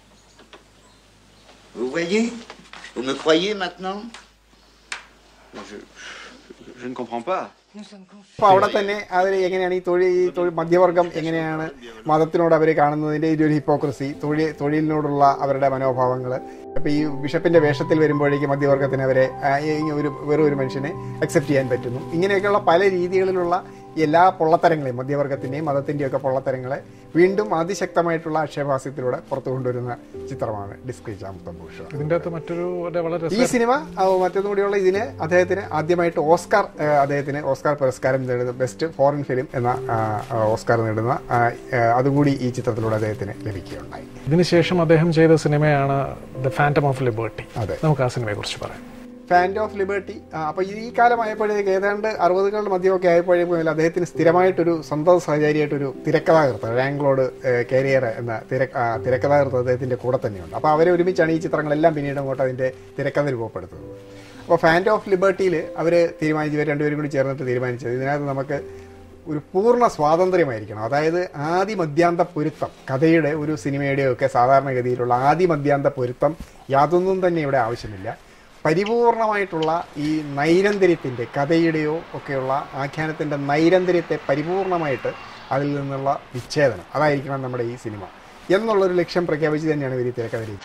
Vous voyez Vous me croyez maintenant Je, je ne comprends pas. അപ്പോൾ അവിടെ തന്നെ അവർ എങ്ങനെയാണ് ഈ തൊഴിൽ ഈ തൊഴിൽ മധ്യവർഗം എങ്ങനെയാണ് മതത്തിനോട് അവർ കാണുന്നതിൻ്റെ ഒരു ഹിപ്പോക്രസി തൊഴിൽ തൊഴിലിനോടുള്ള അവരുടെ മനോഭാവങ്ങൾ അപ്പോൾ ഈ ബിഷപ്പിന്റെ വേഷത്തിൽ വരുമ്പോഴേക്ക് മധ്യവർഗത്തിന് അവരെ ആ, ഈ ഒരു വെറും ഒരു മനുഷ്യനെ അക്സെപ്റ്റ് ചെയ്യാൻ പറ്റുന്നു ഇങ്ങനെയൊക്കെയുള്ള പല രീതികളിലുള്ള എല്ലാ പൊള്ളത്തരങ്ങളെയും മധ്യവർഗത്തിൻ്റെയും മതത്തിൻ്റെയും ഒക്കെ പൊള്ളത്തരങ്ങളെ വീണ്ടും അതിശക്തമായിട്ടുള്ള ആക്ഷേപഹാസ്യത്തിലൂടെ പുറത്തു കൊണ്ടുവരുന്ന ചിത്രമാണ് ഡിസ്ക്രി ചാമ്പൂഷ ഇതിന്റെ അകത്ത് മറ്റൊരു ഒരു വളരെ ഈ സിനിമ ആ, മറ്റൊന്നും കൂടിയുള്ള ഇതിന് അദ്ദേഹത്തിന് ആദ്യമായിട്ട് ഓസ്കാർ ആ, അദ്ദേഹത്തിന് ഓസ്കാർ പുരസ്കാരം നേടുന്ന ബെസ്റ്റ് ഫോറിൻ ഫിലിം എന്ന ആ, ആ, ഓസ്കാർ നേടുന്ന ആ, ആ, അതുകൂടി ഈ ചിത്രത്തിലൂടെ അദ്ദേഹത്തിന് ലഭിക്കുകയുണ്ടായി ഇതിനുശേഷം അദ്ദേഹം ചെയ്ത സിനിമയാണ് ദ ഫാൻറ്റം ഓഫ് ലിബർട്ടി അതെ. നമുക്ക് ആ സിനിമയെ കുറിച്ച് പറയാം ഫാൻഡ് ഓഫ് ലിബർട്ടി അപ്പോൾ ഈ കാലമായപ്പോഴേക്ക് ഏതാണ്ട് അറുപതുകളുടെ മധ്യമൊക്കെ ആയപ്പോഴേക്കും അദ്ദേഹത്തിന് സ്ഥിരമായിട്ടൊരു സ്വന്തം സഹചാരിയായിട്ടൊരു തിരക്കഥാകൃത്ത് റാങ്ക്ലോഡ് കരിയർ എന്ന തിര ആ, തിരക്കഥാകൃത്ത് അദ്ദേഹത്തിൻ്റെ കൂടെ തന്നെയുണ്ട് അപ്പോൾ അവരെ ഒരുമിച്ചാണ് ഈ ചിത്രങ്ങളെല്ലാം പിന്നീട് അങ്ങോട്ട് അതിൻ്റെ തിരക്കഥ രൂപപ്പെടുത്തുന്നത് അപ്പോൾ ഫാൻഡ് ഓഫ് ലിബർട്ടിയിൽ അവർ തീരുമാനിച്ചു ഇവർ രണ്ടുപേരും കൂടി ചേർന്നിട്ട് തീരുമാനിച്ചത് ഇതിനകത്ത് നമുക്ക് ഒരു പൂർണ്ണ സ്വാതന്ത്ര്യമായിരിക്കണം അതായത് ആദി മധ്യാന്ത പൊരുത്തം കഥയുടെ ഒരു സിനിമയുടെയോ ഒക്കെ സാധാരണഗതിയിലുള്ള ആദി മധ്യാന്ത പൊരുത്തം യാതൊന്നും തന്നെ ഇവിടെ ആവശ്യമില്ല പരിപൂർണമായിട്ടുള്ള ഈ നൈരന്തര്യത്തിൻ്റെ കഥയുടെയോ ഒക്കെയുള്ള ആഖ്യാനത്തിൻ്റെ നൈരന്തര്യത്തെ പരിപൂർണമായിട്ട് അതിൽ നിന്നുള്ള വിച്ഛേദനം അതായിരിക്കണം നമ്മുടെ ഈ സിനിമ എന്നുള്ളൊരു ലക്ഷ്യം പ്രഖ്യാപിച്ച് തന്നെയാണ് ഇവർ ഈ തിരക്കഥയിൽ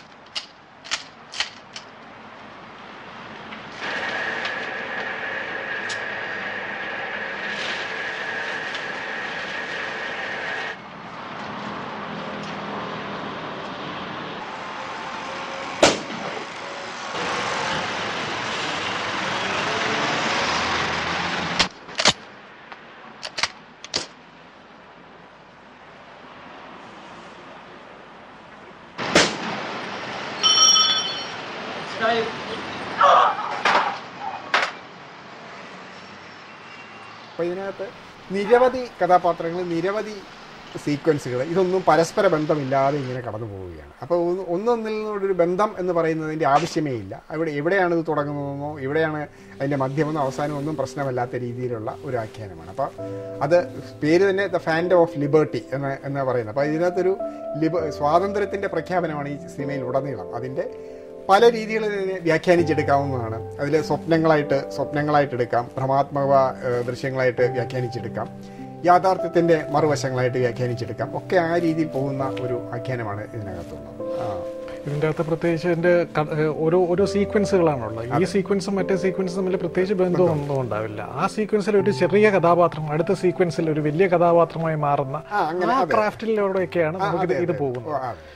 അപ്പോൾ ഇതിനകത്ത് നിരവധി കഥാപാത്രങ്ങൾ നിരവധി സീക്വൻസുകൾ ഇതൊന്നും പരസ്പര ബന്ധമില്ലാതെ ഇങ്ങനെ കടന്നു പോവുകയാണ് അപ്പോൾ ഒന്ന് ഒന്നൊന്നിൽ നിന്നൊരു ബന്ധം എന്ന് പറയുന്നതിൻ്റെ ആവശ്യമേ ഇല്ല അവിടെ എവിടെയാണ് ഇത് തുടങ്ങുന്നതെന്നോ എവിടെയാണ് അതിൻ്റെ മധ്യമെന്നോ അവസാനമോ ഒന്നും പ്രശ്നമല്ലാത്ത രീതിയിലുള്ള ഒരു ആഖ്യാനമാണ് അപ്പോൾ അത് പേര് തന്നെ ദ ഫാൻഡ് ഓഫ് ലിബർട്ടി എന്ന് എന്ന് പറയുന്നത് അപ്പോൾ ഇതിനകത്തൊരു ലിബ സ്വാതന്ത്ര്യത്തിൻ്റെ പ്രഖ്യാപനമാണ് ഈ സിനിമയിൽ ഉടനീളം അതിൻ്റെ പല രീതികളിൽ ഇതിനെ വ്യാഖ്യാനിച്ചെടുക്കാവുന്നതാണ് അതിൽ സ്വപ്നങ്ങളായിട്ട് സ്വപ്നങ്ങളായിട്ട് എടുക്കാം ഭ്രമാത്മക ഏഹ്, ദൃശ്യങ്ങളായിട്ട് വ്യാഖ്യാനിച്ചെടുക്കാം യാഥാർത്ഥ്യത്തിൻ്റെ മറുവശങ്ങളായിട്ട് വ്യാഖ്യാനിച്ചെടുക്കാം ഒക്കെ ആ രീതിയിൽ പോകുന്ന ഒരു ആഖ്യാനമാണ് ഇതിനകത്തുള്ളത് ആ. ഇതിൻ്റെ അകത്ത് പ്രത്യേകിച്ച് ഇതിൻ്റെ ക- ഏഹ് ഓരോ ഓരോ സീക്വൻസുകളാണുള്ളത് ഈ സീക്വൻസും മറ്റേ സീക്വൻസും തമ്മിൽ പ്രത്യേകിച്ച് ബന്ധമൊന്നും ഉണ്ടാവില്ല ആ സീക്വൻസിൽ ഒരു ചെറിയ കഥാപാത്രം അടുത്ത സീക്വൻസിൽ ഒരു വലിയ കഥാപാത്രമായി മാറുന്ന ആ, അങ്ങനെ, ആ അതെ. ക്രാഫ്റ്റിലൂടെയൊക്കെയാണ് ആ, നമുക്ക് അതെ, ഇത് അതെ. പോകുന്നത് ഓ, അതെ.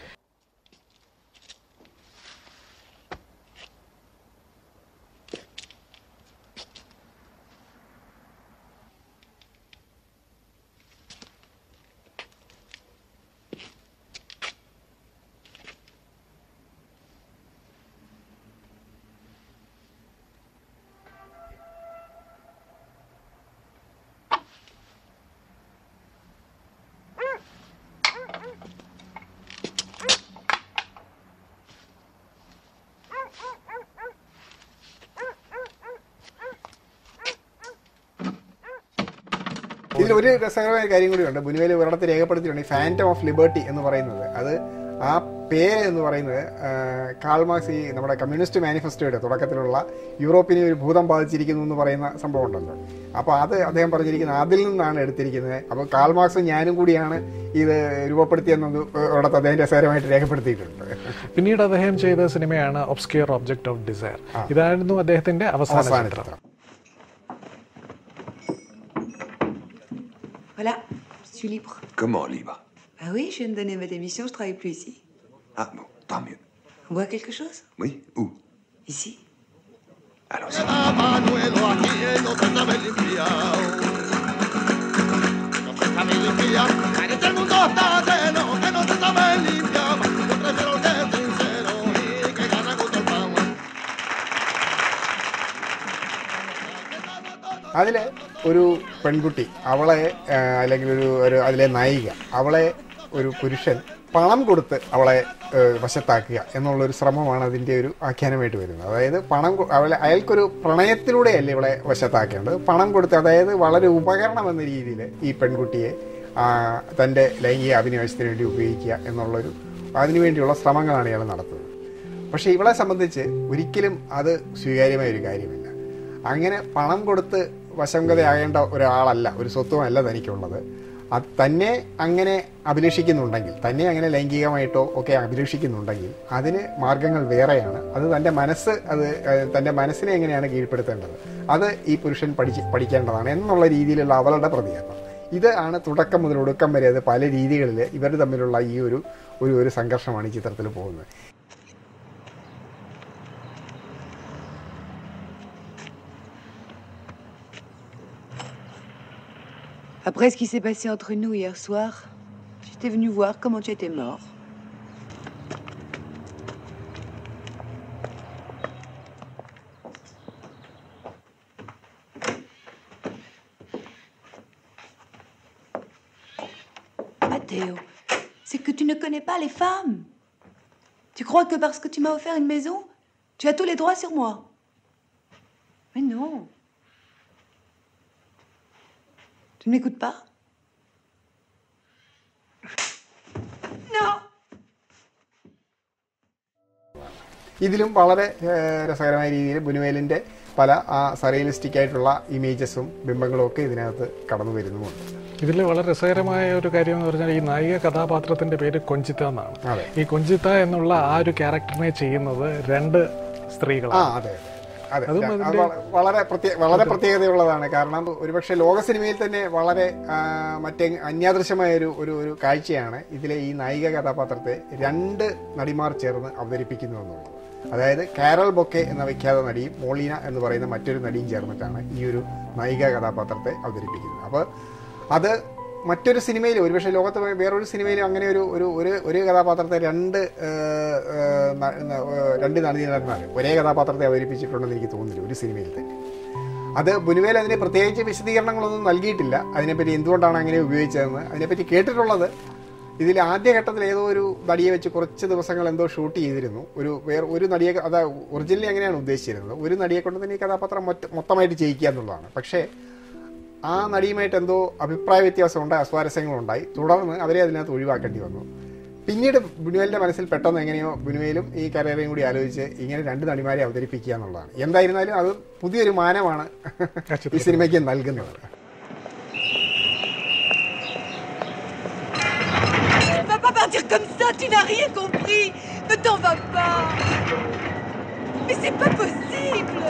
ഇതിൽ ഒരു രസകരമായ കാര്യം കൂടിയുണ്ട് ബുനുവേൽ ഒരിടത്ത് രേഖപ്പെടുത്തിയിട്ടുണ്ട് ഈ ഫാൻറ്റം ഓഫ് ലിബർട്ടി എന്ന് പറയുന്നത് അത് ആ പേര് എന്ന് പറയുന്നത് കാൾമാർക്സ് ഈ നമ്മുടെ കമ്മ്യൂണിസ്റ്റ് മാനിഫെസ്റ്റോയുടെ തുടക്കത്തിലുള്ള യൂറോപ്പിനെ ഒരു ഭൂതം ബാധിച്ചിരിക്കുന്നു എന്ന് പറയുന്ന സംഭവം ഉണ്ടല്ലോ അപ്പോൾ അത് അദ്ദേഹം പറഞ്ഞിരിക്കുന്നത് അതിൽ നിന്നാണ് എടുത്തിരിക്കുന്നത് അപ്പോൾ കാൾമാർക്സും ഞാനും കൂടിയാണ് ഇത് രൂപപ്പെടുത്തിയെന്നത് ഒരിടത്ത് അദ്ദേഹം രസകരമായിട്ട് രേഖപ്പെടുത്തിയിട്ടുണ്ട് പിന്നീട് അദ്ദേഹം ചെയ്ത സിനിമയാണ് ഒബ്സ്ക്യൂർ ഒബ്ജക്ട് ഓഫ് ഡിസയർ ഇതായിരുന്നു അദ്ദേഹത്തിന്റെ അവസാന അവസാന ചിത്രം ചിത്രം Voilà, je suis libre. Comment libre Ah oui, je viens de donner ma démission, je travaille plus ici. Ah bon, tant mieux. On voit quelque chose Oui, où Ici. Allons-y. Manuelo aquí él no se sabe limpiar. No se sabe limpiar. En este mundo está lleno que no se sabe limpiar. Yo prefiero el que es sincero y que gana gusto el pan. അതിൽ ഒരു പെൺകുട്ടി അവളെ ആ, അല്ലെങ്കിൽ ഒരു ഒരു അതിലെ നായിക അവളെ ഒരു പുരുഷൻ പണം കൊടുത്ത് അവളെ ഏ, വശത്താക്കുക എന്നുള്ളൊരു ശ്രമമാണ് അതിൻ്റെ ഒരു ആഖ്യാനമായിട്ട് വരുന്നത് അതായത് പണം കൊ- അവളെ അയാൾക്കൊരു പ്രണയത്തിലൂടെയല്ല ഇവളെ വശത്താക്കേണ്ടത് പണം കൊടുത്ത് അതായത് വളരെ ഉപകരണം എന്ന രീതിയിൽ ഈ പെൺകുട്ടിയെ ആ, തൻ്റെ ലൈംഗിക അഭിനിവേശത്തിന് വേണ്ടി ഉപയോഗിക്കുക എന്നുള്ളൊരു അതിനുവേണ്ടിയുള്ള ശ്രമങ്ങളാണ് ഇയാൾ നടത്തുന്നത് പക്ഷേ ഇവളെ സംബന്ധിച്ച് ഒരിക്കലും അത് സ്വീകാര്യമായ ഒരു കാര്യമല്ല അങ്ങനെ പണം കൊടുത്ത് വശംഗതയാകേണ്ട ഒരാളല്ല ഒരു സ്വത്വമല്ല തനിക്കുള്ളത് അത് തന്നെ അങ്ങനെ അഭിലഷിക്കുന്നുണ്ടെങ്കിൽ തന്നെ അങ്ങനെ ലൈംഗികമായിട്ടോ ഒക്കെ അഭിലഷിക്കുന്നുണ്ടെങ്കിൽ അതിന് മാർഗങ്ങൾ വേറെയാണ് അത് തൻ്റെ മനസ്സ് അത് ഏഹ്, തൻ്റെ മനസ്സിനെ എങ്ങനെയാണ് കീഴ്പ്പെടുത്തേണ്ടത് അത് ഈ പുരുഷൻ പഠിച്ച് പഠിക്കേണ്ടതാണ് എന്നുള്ള രീതിയിലുള്ള അവളുടെ പ്രതികരണം ഇത് ആണ് തുടക്കം മുതൽ ഒടുക്കം വരെ അത് പല രീതികളിൽ ഇവർ തമ്മിലുള്ള ഈ ഒരു ഒരു ഒരു സംഘർഷമാണ് ഈ ചിത്രത്തിൽ പോകുന്നത് Après ce qui s'est passé entre nous hier soir, j'étais venue voir comment tu étais mort. Matteo, c'est que tu ne connais pas les femmes. Tu crois que parce que tu m'as offert une maison, tu as tous les droits sur moi. Mais non. Tu ne m'écoutes pas Non ഇതിലും വളരെ ഏഹ്, രസകരമായ രീതിയിൽ ബുനുവേലിൻ്റെ പല ആ surrealistic ആയിട്ടുള്ള ഇമേജസും ബിംബങ്ങളും ഒക്കെ ഇതിനകത്ത് കടന്നു വരുന്നുമുണ്ട് ഇതിൽ വളരെ രസകരമായ ഒരു കാര്യം എന്ന് പറഞ്ഞാൽ ഈ നായിക കഥാപാത്രത്തിന്റെ പേര് കൊഞ്ചിത്ത എന്നാണ് അതെ. ഈ കൊഞ്ചിത്ത എന്നുള്ള ആ ഒരു ക്യാരക്ടറിനെ ചെയ്യുന്നത് രണ്ട് ആ സ്ത്രീകളാണ് അതെ അതെ അതും അത് അതിന്റെ- വള- വളരെ പ്രത്യേക വളരെ പ്രത്യേകതയുള്ളതാണ് കാരണം ഒരുപക്ഷെ ലോക സിനിമയിൽ തന്നെ വളരെ ആ, മറ്റേ അന്യാദൃശമായ ഒരു ഒരു ഒരു കാഴ്ചയാണ് ഇതിലെ ഈ നായിക കഥാപാത്രത്തെ രണ്ട് നടിമാർ ചേർന്ന് അവതരിപ്പിക്കുന്നു എന്നുള്ളത് അതായത് കാരൽ ബൊക്കെ എന്ന വിഖ്യാത നടിയും മോളീന എന്ന് പറയുന്ന മറ്റൊരു നടിയും ചേർന്നിട്ടാണ് ഈ ഒരു നായിക കഥാപാത്രത്തെ അവതരിപ്പിക്കുന്നത് അപ്പോൾ അത് മറ്റൊരു സിനിമയിൽ ഒരുപക്ഷെ ലോകത്ത് വേറൊരു സിനിമയിലും അങ്ങനെ ഒരു ഒരു ഒരു ഒരു കഥാപാത്രത്തെ രണ്ട് ഏഹ്, ഏഹ്, ന- ന- ഏഹ്, രണ്ട് നടന്മാർ ഒരേ കഥാപാത്രത്തെ അവതരിപ്പിച്ചിട്ടുണ്ടെന്ന് എനിക്ക് തോന്നുന്നില്ല ഒരു സിനിമയിൽ തന്നെ അത് ബുനുവേൽ അതിന് പ്രത്യേകിച്ച് വിശദീകരണങ്ങളൊന്നും നൽകിയിട്ടില്ല അതിനെപ്പറ്റി എന്തുകൊണ്ടാണ് അങ്ങനെ ഉപയോഗിച്ചതെന്ന് അതിനെപ്പറ്റി കേട്ടിട്ടുള്ളത് ഇതിൽ ആദ്യഘട്ടത്തിൽ ഏതോ ഒരു നടിയെ വെച്ച് കുറച്ച് ദിവസങ്ങൾ എന്തോ ഷൂട്ട് ചെയ്തിരുന്നു ഒരു വേറെ ഒരു നടിയെ അത് ഒറിജിനലി അങ്ങനെയാണ് ഉദ്ദേശിച്ചിരുന്നത് ഒരു നടിയെ കൊണ്ട് തന്നെ ഈ കഥാപാത്രം മൊത്ത- മൊത്തമായിട്ട് ചെയ്യിക്കുക എന്നുള്ളതാണ് പക്ഷേ ആ നടിയുമായിട്ട് എന്തോ അഭിപ്രായ വ്യത്യാസം ഉണ്ടായി അസ്വാരസ്യങ്ങളുണ്ടായി തുടർന്ന് അവരെ അതിനകത്ത് ഒഴിവാക്കേണ്ടി വന്നു പിന്നീട് ബുനുവേലിന്റെ മനസ്സിൽ പെട്ടെന്ന് എങ്ങനെയോ ബുനുവേലും ഈ കരേറയും കൂടി ആലോചിച്ച് ഇങ്ങനെ രണ്ട് നടിമാരെ അവതരിപ്പിക്കുക എന്നുള്ളതാണ് എന്തായിരുന്നാലും അത് പുതിയൊരു മാനമാണ് ഈ സിനിമയ്ക്ക് നൽകുന്നത് Tu vas pas partir comme ça, tu n'as rien compris Ne t'en va pas Mais c'est pas possible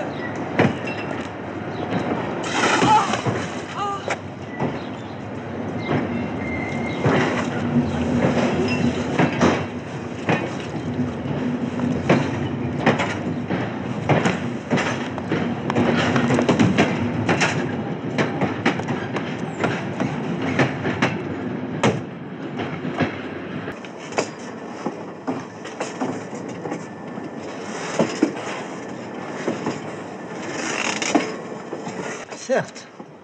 Certes.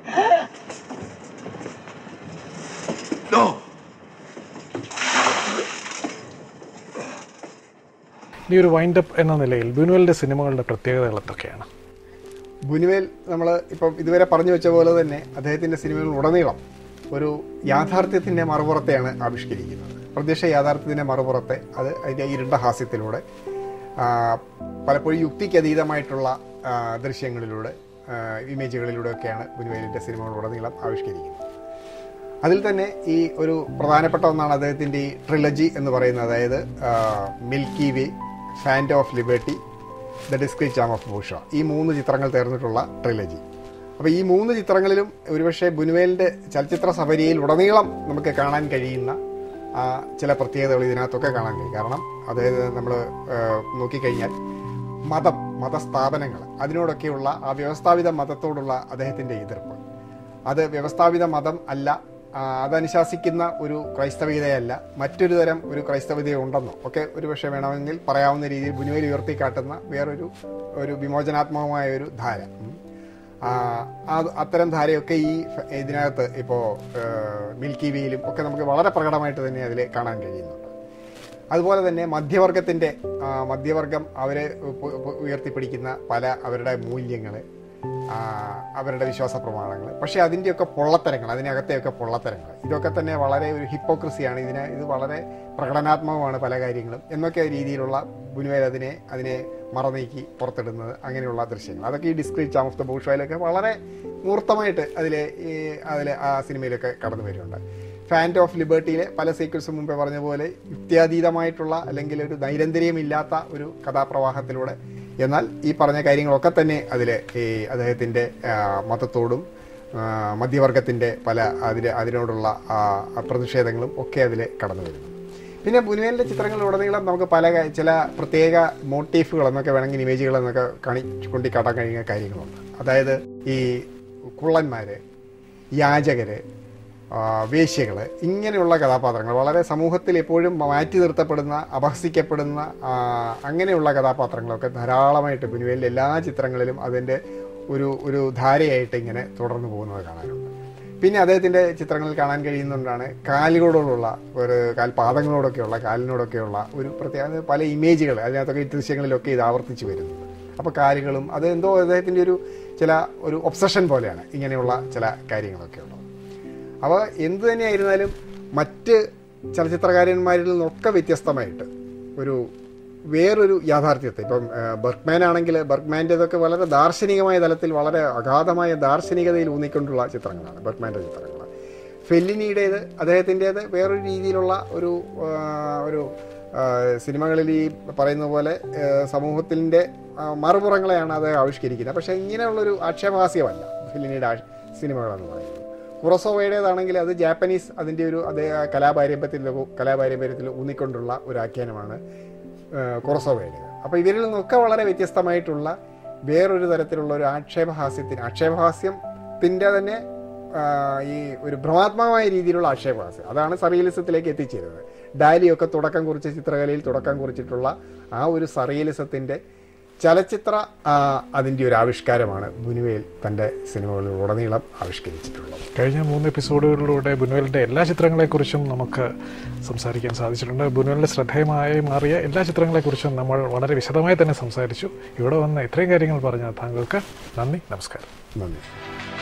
ഇനി ഒരു വൈൻഡപ്പ് എന്ന നിലയിൽ ബുനുവലിൻ്റെ സിനിമകളുടെ പ്രത്യേകതകൾ എന്തൊക്കെയാണ് ബുനുവേൽ നമ്മൾ ഇപ്പം ഇതുവരെ പറഞ്ഞു വെച്ച പോലെ തന്നെ അദ്ദേഹത്തിൻ്റെ സിനിമകൾ ഉടനീളം ഒരു യാഥാർത്ഥ്യത്തിൻ്റെ മറുപുറത്തെയാണ് ആവിഷ്കരിക്കുന്നത് പ്രത്യക്ഷ യാഥാർത്ഥ്യത്തിൻ്റെ മറുപുറത്തെ അത് അതിൻ്റെ ഇരുണ്ട ഹാസ്യത്തിലൂടെ ആ, പലപ്പോഴും യുക്തിക്ക് അതീതമായിട്ടുള്ള ആ, ദൃശ്യങ്ങളിലൂടെ ആ, ഇമേജുകളിലൂടെയൊക്കെയാണ് ബുനുവേലിൻ്റെ സിനിമകൾ ഉടനീളം ആവിഷ്കരിക്കുന്നത് അതിൽ തന്നെ ഈ ഒരു പ്രധാനപ്പെട്ട ഒന്നാണ് അദ്ദേഹത്തിൻ്റെ ഈ ട്രിലജി എന്ന് പറയുന്നത് അതായത് Milky Way phantom of liberty the discreet charm of bourgeoisie ഈ മൂന്ന് ചിത്രങ്ങൾ ചേർന്നിട്ടുള്ള ട്രിലജി അപ്പോൾ ഈ മൂന്ന് ചിത്രങ്ങളിലും ഒരുപക്ഷെ ബുനുവേലിൻ്റെ ചലച്ചിത്ര സഫരിയിൽ ഉടനീളം നമുക്ക് കാണാൻ കഴിയുന്ന ആ, ചില പ്രത്യേകതകൾ ഇതിനകത്തൊക്കെ കാണാൻ കഴിയും കാരണം അതായത് നമ്മൾ നോക്കിക്കഴിഞ്ഞാൽ മതം മതസ്ഥാപനങ്ങൾ അതിനോടൊക്കെയുള്ള ആ വ്യവസ്ഥാപിത മതത്തോടുള്ള അദ്ദേഹത്തിൻ്റെ എതിർപ്പ് അത് വ്യവസ്ഥാപിത മതം അല്ല ആ, അതനുശാസിക്കുന്ന ഒരു ക്രൈസ്തവീയതയല്ല മറ്റൊരു തരം ഒരു ക്രൈസ്തവീയത ഉണ്ടെന്നോ ഒക്കെ ഒരു പക്ഷേ വേണമെങ്കിൽ പറയാവുന്ന രീതിയിൽ ബുനുവേൽ ഉയർത്തിക്കാട്ടുന്ന വേറൊരു ഒരു വിമോചനാത്മകമായ ഒരു ധാര ഉം. ആ, അത് അത്തരം ധാരയൊക്കെ ഈ ഫ- ഇതിനകത്ത് ഇപ്പോൾ മിൽക്കി വേയിലും ഒക്കെ നമുക്ക് വളരെ പ്രകടമായിട്ട് തന്നെ അതിൽ കാണാൻ കഴിയുന്നുണ്ട് അതുപോലെ തന്നെ മധ്യവർഗത്തിൻ്റെ മധ്യവർഗം അവരെ ഉ- ഉ- ഉയർത്തിപ്പിടിക്കുന്ന പല അവരുടെ മൂല്യങ്ങൾ അവരുടെ വിശ്വാസ പ്രമാണങ്ങൾ പക്ഷേ അതിൻ്റെയൊക്കെ പൊള്ളത്തരങ്ങൾ അതിനകത്തെയൊക്കെ പൊള്ളത്തരങ്ങൾ ഇതൊക്കെ തന്നെ വളരെ ഒരു ഹിപ്പോക്രസിയാണ് ഇതിനെ ഇത് വളരെ പ്രകടനാത്മകമാണ് പല കാര്യങ്ങളും എന്നൊക്കെ രീതിയിലുള്ള ബുനുവേൽ അതിനെ അതിനെ മറനീക്കി പുറത്തിടുന്നത് അങ്ങനെയുള്ള ദൃശ്യങ്ങൾ അതൊക്കെ ഈ ഡിസ്ക്രീറ്റ് ചാം ഓഫ് ദ ബൂഷോയിലൊക്കെ വളരെ മൂർത്തമായിട്ട് അതിൽ ഈ അതിൽ ആ സിനിമയിലൊക്കെ കടന്നു വരുന്നുണ്ട് ഫാൻറ്റ് ഓഫ് ലിബർട്ടിയിലെ പല സീക്വൻസും മുമ്പേ പറഞ്ഞ പോലെ യുക്തിയാതീതമായിട്ടുള്ള അല്ലെങ്കിൽ ഒരു നൈരന്തര്യമില്ലാത്ത ഒരു കഥാപ്രവാഹത്തിലൂടെ എന്നാൽ ഈ പറഞ്ഞ കാര്യങ്ങളൊക്കെ തന്നെ അതിൽ ഈ അദ്ദേഹത്തിൻ്റെ മതത്തോടും ആ, മധ്യവർഗത്തിൻ്റെ പല അതിന് അതിനോടുള്ള ആ, പ്രതിഷേധങ്ങളും ഒക്കെ അതിൽ കടന്നു വരുന്നു പിന്നെ ബുനുവേലിൻ്റെ ചിത്രങ്ങളിലുടനീളം നമുക്ക് പല കാ- ചില പ്രത്യേക മോട്ടീഫുകൾ എന്നൊക്കെ വേണമെങ്കിൽ ഇമേജുകൾ എന്നൊക്കെ കാണി കൊണ്ടിക്കാട്ടാൻ കഴിയുന്ന കാര്യങ്ങളുണ്ട് അതായത് ഈ കുള്ളന്മാർ യാചകര് ആ, വേശ്യകൾ ഇങ്ങനെയുള്ള കഥാപാത്രങ്ങൾ വളരെ സമൂഹത്തിൽ എപ്പോഴും മാറ്റി നിർത്തപ്പെടുന്ന അപഹസിക്കപ്പെടുന്ന ആ, അങ്ങനെയുള്ള കഥാപാത്രങ്ങളൊക്കെ ധാരാളമായിട്ട് ബുനുവേലിൻ്റെ എല്ലാ ചിത്രങ്ങളിലും അതിൻ്റെ ഒരു ഒരു ധാരയായിട്ട് ഇങ്ങനെ തുടർന്നു പോകുന്നത് കാണാനുണ്ട് പിന്നെ അദ്ദേഹത്തിൻ്റെ ചിത്രങ്ങളിൽ കാണാൻ കഴിയുന്നതുകൊണ്ടാണ് കാലുകളോടുള്ള ഒരു കാൽപാദങ്ങളോടൊക്കെയുള്ള കാലിനോടൊക്കെയുള്ള ഒരു പ്രത്യേക പല ഇമേജുകൾ അതിനകത്തൊക്കെ ഈ ദൃശ്യങ്ങളിലൊക്കെ ഇത് ആവർത്തിച്ച് വരുന്നുണ്ട് അപ്പോൾ കാലുകളും അത് എന്തോ അദ്ദേഹത്തിൻ്റെ ഒരു ചില ഒരു ഒബ്സഷൻ പോലെയാണ് ഇങ്ങനെയുള്ള ചില കാര്യങ്ങളൊക്കെ ഉള്ളത് അപ്പോൾ എന്തു തന്നെയായിരുന്നാലും മറ്റ് ചലച്ചിത്രകാരന്മാരിൽ നിന്നൊക്കെ വ്യത്യസ്തമായിട്ട് ഒരു വേറൊരു യാഥാർത്ഥ്യത്തെ ഇപ്പം ബർഗ്മാൻ ആണെങ്കിൽ ബർഗ്മാൻ്റെതൊക്കെ വളരെ ദാർശനികമായ തലത്തിൽ വളരെ അഗാധമായ ദാർശനികതയിൽ ഊന്നിക്കൊണ്ടുള്ള ചിത്രങ്ങളാണ് ബർഗ്മാൻ്റെ ചിത്രങ്ങൾ ഫെല്ലിനിയുടേത് അദ്ദേഹത്തിൻ്റേത് വേറൊരു രീതിയിലുള്ള ഒരു ആ, ഒരു ആ, സിനിമകളിൽ ഈ പറയുന്ന പോലെ സമൂഹത്തിൻ്റെ മറുപുറങ്ങളെയാണ് അത് ആവിഷ്കരിക്കുന്നത് പക്ഷേ ഇങ്ങനെയുള്ളൊരു ആക്ഷേപഹാസ്യമല്ല ഫെല്ലിനിയുടെ ആ- സിനിമകളെന്ന് പറയുന്നത് കുറസോവയുടേതാണെങ്കിൽ അത് ജാപ്പനീസ് അതിൻ്റെ ഒരു അതേ ആ കലാപാരമ്പര്യത്തിൽ കലാപാരമ്പര്യത്തിൽ ഊന്നിക്കൊണ്ടുള്ള ഒരു ആഖ്യാനമാണ് കുറസോവയുടേത് അപ്പോൾ ഇവരിൽ നിന്നൊക്കെ വളരെ വ്യത്യസ്തമായിട്ടുള്ള വേറൊരു തരത്തിലുള്ള ഒരു ആക്ഷേപഹാസ്യത്തിന് ആക്ഷേപഹാസ്യത്തിൻ്റെ തന്നെ ആ, ഈ ഒരു ഭ്രമാത്മകമായ രീതിയിലുള്ള ആക്ഷേപഹാസ്യം അതാണ് സറിയലിസത്തിലേക്ക് എത്തിച്ചേരുന്നത് ഡാലിയൊക്കെ തുടക്കം കുറിച്ച ചിത്രകലയിൽ തുടക്കം കുറിച്ചിട്ടുള്ള ആ ഒരു സറിയലിസത്തിൻ്റെ ചലച്ചിത്ര ആ, അതിൻ്റെ ഒരു ആവിഷ്കാരമാണ് ബുനുവേൽ തൻ്റെ സിനിമകളിൽ ഉടനീളം ആവിഷ്കരിച്ചിട്ടുള്ളത് കഴിഞ്ഞ മൂന്ന് എപ്പിസോഡുകളിലൂടെ ബുനുവലിൻ്റെ എല്ലാ ചിത്രങ്ങളെക്കുറിച്ചും നമുക്ക് സംസാരിക്കാൻ സാധിച്ചിട്ടുണ്ട് ബുനുവലിൻ്റെ ശ്രദ്ധേയമായി മാറിയ എല്ലാ ചിത്രങ്ങളെക്കുറിച്ചും നമ്മൾ വളരെ വിശദമായി തന്നെ സംസാരിച്ചു ഇവിടെ വന്ന് ഇത്രയും കാര്യങ്ങൾ പറഞ്ഞ താങ്കൾക്ക് നന്ദി നമസ്കാരം നന്ദി